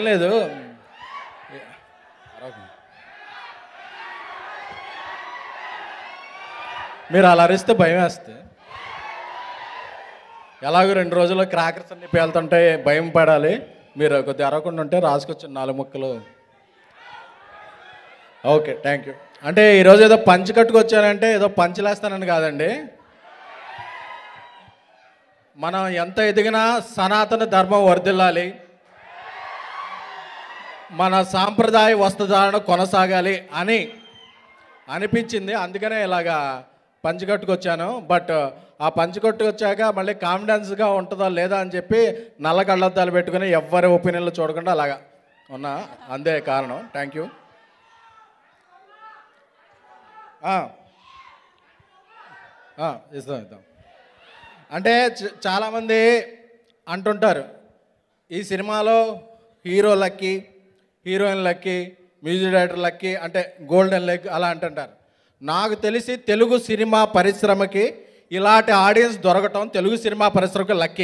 ఏం లేదు మీరు అలా అరిస్తే భయం వేస్తే ఎలాగో రెండు రోజుల్లో క్రాకర్స్ అన్ని పేలుతుంటే భయం పడాలి మీరు కొద్దిగా అరవకుండా ఉంటే రాసుకొచ్చిన నాలుగు ముక్కలు ఓకే థ్యాంక్ యూ అంటే ఈరోజు ఏదో పంచి కట్టుకొచ్చానంటే ఏదో పంచలేస్తానని కాదండి మనం ఎంత ఎదిగినా సనాతన ధర్మం వర్ధిల్లాలి మన సాంప్రదాయ వస్త్రధారణ కొనసాగాలి అని అనిపించింది అందుకనే ఇలాగా పంచకట్టుకొచ్చాను బట్ ఆ పంచకట్టుకొచ్చాక మళ్ళీ కాన్ఫిడెన్స్గా ఉంటుందా లేదా అని చెప్పి నల్ల కళ్ళద్దాలు పెట్టుకుని ఎవరి ఒపీనియన్లు చూడకుండా అలాగా ఉన్నా అందే కారణం థ్యాంక్ యూ ఇస్తాం ఇద్దాం అంటే చ- చాలామంది అంటుంటారు ఈ సినిమాలో హీరోలకి హీరోయిన్లకి మ్యూజిక్ డైరెక్టర్లకి అంటే గోల్డెన్ లెగ్ అలా అంటుంటారు నాకు తెలిసి తెలుగు సినిమా పరిశ్రమకి ఇలాంటి ఆడియన్స్ దొరకటం తెలుగు సినిమా పరిశ్రమకి లక్కీ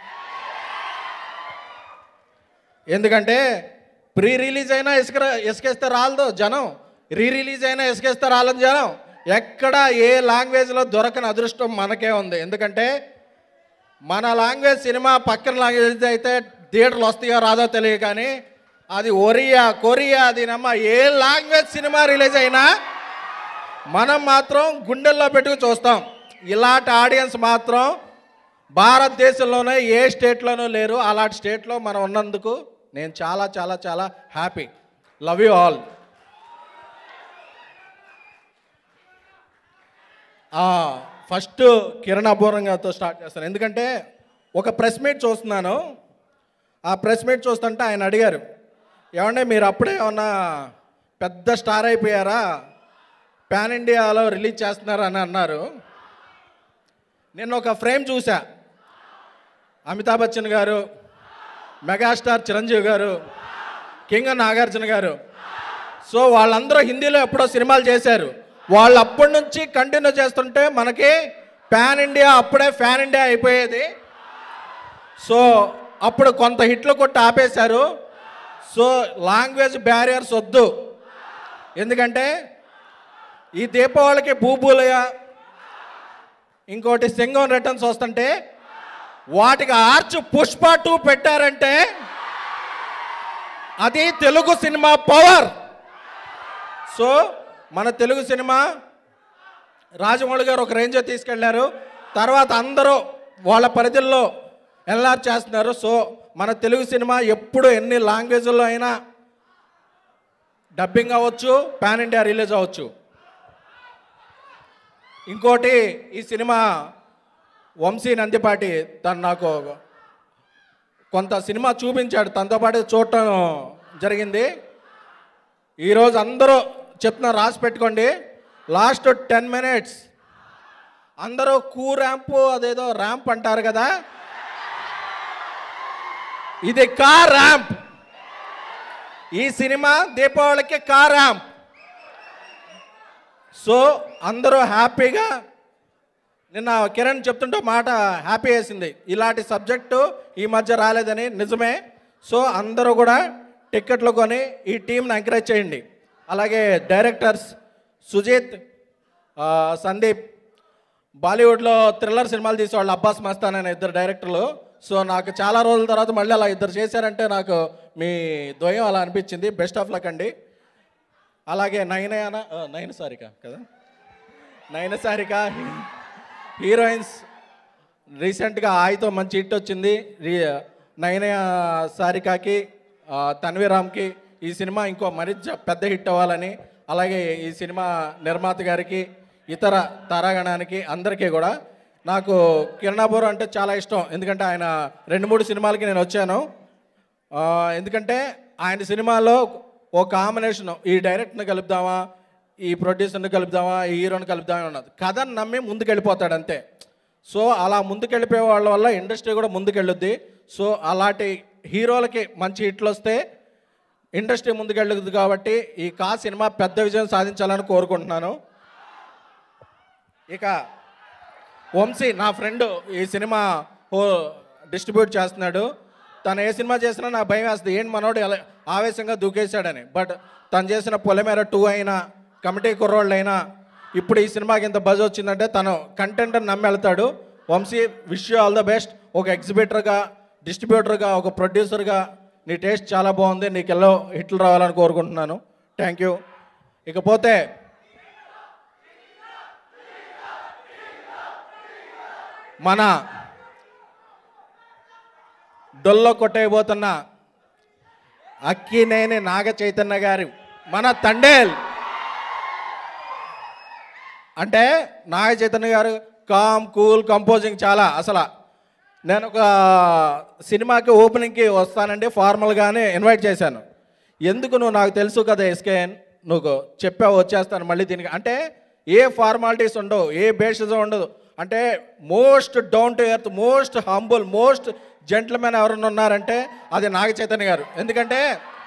ఎందుకంటే ప్రీ రిలీజ్ అయినా ఇసుక ఇసుకేస్తే రాలదు జనం రీ రిలీజ్ అయినా ఇసుకేస్తే రాలేదు జనం ఎక్కడ ఏ లాంగ్వేజ్లో దొరకని అదృష్టం మనకే ఉంది ఎందుకంటే మన లాంగ్వేజ్ సినిమా పక్కన లాంగ్వేజ్ అయితే థియేటర్లు వస్తాయో రాదో తెలియదు కానీ అది ఒరియా కొరియా అది నమ్మ ఏ లాంగ్వేజ్ సినిమా రిలీజ్ అయినా మనం మాత్రం గుండెల్లో పెట్టుకు చూస్తాం ఇలాంటి ఆడియన్స్ మాత్రం భారతదేశంలోనే ఏ స్టేట్లోనూ లేరు అలాంటి స్టేట్లో మనం ఉన్నందుకు నేను చాలా చాలా చాలా happy love you all first Kiran అపూర్వంగాతో స్టార్ట్ చేస్తాను ఎందుకంటే ఒక ప్రెస్ మీట్ చూస్తున్నాను ఆ ప్రెస్ మీట్ చూస్తుంటే ఆయన అడిగారు ఏమంటే మీరు అప్పుడే ఏమన్నా పెద్ద స్టార్ అయిపోయారా పాన్ ఇండియాలో రిలీజ్ చేస్తున్నారా అని అన్నారు నేను ఒక ఫ్రేమ్ చూసా అమితాబ్ బచ్చన్ గారు మెగాస్టార్ చిరంజీవి గారు కింగ్ నాగార్జున గారు సో వాళ్ళందరూ హిందీలో ఎప్పుడో సినిమాలు చేశారు వాళ్ళు అప్పటి నుంచి కంటిన్యూ చేస్తుంటే మనకి పాన్ ఇండియా అప్పుడే ఫ్యాన్ ఇండియా అయిపోయేది సో అప్పుడు కొంత హిట్లు కొట్టి ఆపేశారు సో లాంగ్వేజ్ బ్యారియర్స్ వద్దు ఎందుకంటే ఈ దీపావళికి భూభూలయ ఇంకోటి సింగం రిటర్న్స్ వస్తుంటే వాటికి ఆర్చ్ పుష్ప టూ పెట్టారంటే అది తెలుగు సినిమా పవర్ సో మన తెలుగు సినిమా రాజమౌళి గారు ఒక రేంజ్ తీసుకెళ్లారు తర్వాత అందరూ వాళ్ళ పరిధుల్లో ఎన్లార్ చేస్తున్నారు సో మన తెలుగు సినిమా ఎప్పుడు ఎన్ని లాంగ్వేజ్లో అయినా డబ్బింగ్ అవ్వచ్చు పాన్ ఇండియా రిలీజ్ అవ్వచ్చు ఇంకోటి ఈ సినిమా వంశీ నందిపాటి తను నాకు కొంత సినిమా చూపించాడు తనతో పాటు చూడటం జరిగింది ఈరోజు అందరూ చెప్తున్నా రాసి పెట్టుకోండి లాస్ట్ టెన్ మినిట్స్ అందరూ కూ ర్యాంపు అదేదో ర్యాంప్ అంటారు కదా ఇది కార్ ర్యాంప్ ఈ సినిమా దీపావళికి కార్ ర్యాంప్ సో అందరూ హ్యాపీగా నిన్న కిరణ్ చెప్తుంటే మాట హ్యాపీ వేసింది ఇలాంటి సబ్జెక్టు ఈ మధ్య రాలేదని నిజమే సో అందరూ కూడా టిక్కెట్లు కొని ఈ టీంని ఎంకరేజ్ చేయండి అలాగే డైరెక్టర్స్ సుజిత్ ఆ, సందీప్ బాలీవుడ్లో థ్రిల్లర్ సినిమాలు తీసేవాళ్ళు అబ్బాస్ మస్తాన్ అనే ఇద్దరు డైరెక్టర్లు సో నాకు చాలా రోజుల తర్వాత మళ్ళీ అలా ఇద్దరు చేశారంటే నాకు మీ ద్వయం అలా అనిపించింది బెస్ట్ ఆఫ్ లక్ అండి అలాగే నయనయాన ఆ, నయన సారిక కదా నయన సారిక హీరోయిన్స్ రీసెంట్గా ఆయతో మంచి హిట్ వచ్చింది రీ నయన సారికకి ఆ, తన్వీరామ్కి ఈ సినిమా ఇంకో మరి జ- పెద్ద హిట్ అవ్వాలని అలాగే ఈ సినిమా నిర్మాత గారికి ఇతర తారాగణానికి అందరికీ కూడా నాకు కిరణాపూర్ అంటే చాలా ఇష్టం ఎందుకంటే ఆయన రెండు మూడు సినిమాలకి నేను వచ్చాను ఆ, ఎందుకంటే ఆయన సినిమాలో ఓ కాంబినేషన్ ఈ డైరెక్టర్ని కలుపుదామా ఈ ప్రొడ్యూసర్ని కలుపుదామా ఈ హీరోని కలుపుదామా అన్నది కథను నమ్మి ముందుకెళ్ళిపోతాడు అంతే సో అలా ముందుకెళ్ళిపోయే వాళ్ళ వల్ల ఇండస్ట్రీ కూడా ముందుకెళ్ళుద్ది సో అలాంటి హీరోలకి మంచి హిట్లు వస్తే ఇండస్ట్రీ ముందుకెళ్ళుద్ది కాబట్టి ఈ కా సినిమా పెద్ద విజయం సాధించాలని కోరుకుంటున్నాను ఇక వంశీ నా ఫ్రెండ్ ఈ సినిమా ఓ డిస్ట్రిబ్యూట్ చేస్తున్నాడు తను ఏ సినిమా చేసినా నాకు భయం వేస్తుంది ఏంటి మనోడు ఎలా ఆవేశంగా దూకేశాడని బట్ తను చేసిన పొలమేర టూ అయినా కమిటీ కుర్రోళ్ళు అయినా ఇప్పుడు ఈ సినిమాకి ఇంత బజ్ వచ్చిందంటే తను కంటెంట్ నమ్మి వెళ్తాడు Vamsi wish all the best ఒక ఎగ్జిబిటర్గా డిస్ట్రిబ్యూటర్గా ఒక ప్రొడ్యూసర్గా నీ టేస్ట్ చాలా బాగుంది నీకు ఎల్లో హిట్లు రావాలని కోరుకుంటున్నాను థ్యాంక్ యూ ఇకపోతే మన డొల్లో కొట్టేయబోతున్న అక్కినేని నాగ చైతన్య గారు మన తండేల్ అంటే నాగ చైతన్య గారు కామ్ కూల్ కంపోజింగ్ చాలా అసలు నేను ఒక సినిమాకి ఓపెనింగ్కి వస్తానండి ఫార్మల్గానే ఇన్వైట్ చేశాను ఎందుకు నువ్వు నాకు తెలుసు కదా ఎస్కేఎన్ నువ్వు చెప్పావు వచ్చేస్తాను మళ్ళీ దీనికి అంటే ఏ ఫార్మాలిటీస్ ఉండవు ఏ బేసిజం ఉండదు అంటే most down to earth most humble most gentlemen ఎవరైనా ఉన్నారంటే అది నాగ చైతన్య గారు ఎందుకంటే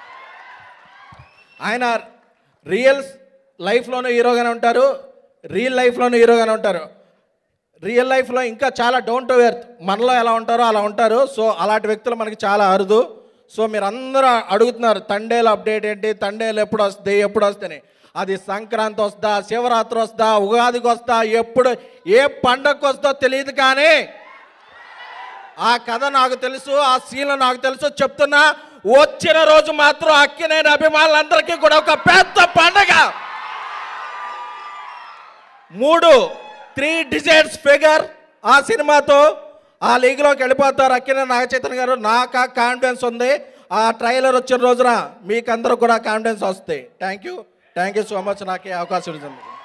ఆయన రియల్ లైఫ్లోనూ హీరోగానే ఉంటారు రియల్ లైఫ్లోనూ హీరోగానే ఉంటారు రియల్ లైఫ్లో ఇంకా చాలా డౌన్ టు ఎర్త్ మనలో ఎలా ఉంటారో అలా ఉంటారు సో అలాంటి వ్యక్తులు మనకి చాలా అరుదు సో మీరు అందరూ అడుగుతున్నారు తండేలు అప్డేట్ ఏంటి తండేలు ఎప్పుడు వస్తుంది ఎప్పుడు వస్తాయి అది సంక్రాంతి వస్తుందా శివరాత్రి వస్తుందా ఉగాదికి వస్తా ఎప్పుడు ఏ పండగకి వస్తుందో తెలియదు కానీ ఆ కథ నాకు తెలుసు ఆ సీన్లు నాకు తెలుసు చెప్తున్నా వచ్చిన రోజు మాత్రం అక్కినేని అభిమానులందరికీ కూడా ఒక పెద్ద పండగ మూడు త్రీ డిజైన్స్ ఫిగర్ ఆ సినిమాతో ఆ లీగ్లోకి వెళ్ళిపోతారు అక్కిన నాగచైతన్య గారు నాకు ఆ కాన్ఫిడెన్స్ ఉంది ఆ ట్రైలర్ వచ్చిన రోజున మీకందరూ కూడా కాన్ఫిడెన్స్ వస్తాయి thank you thank you so much నాకు ఈ అవకాశం ఇచ్చింది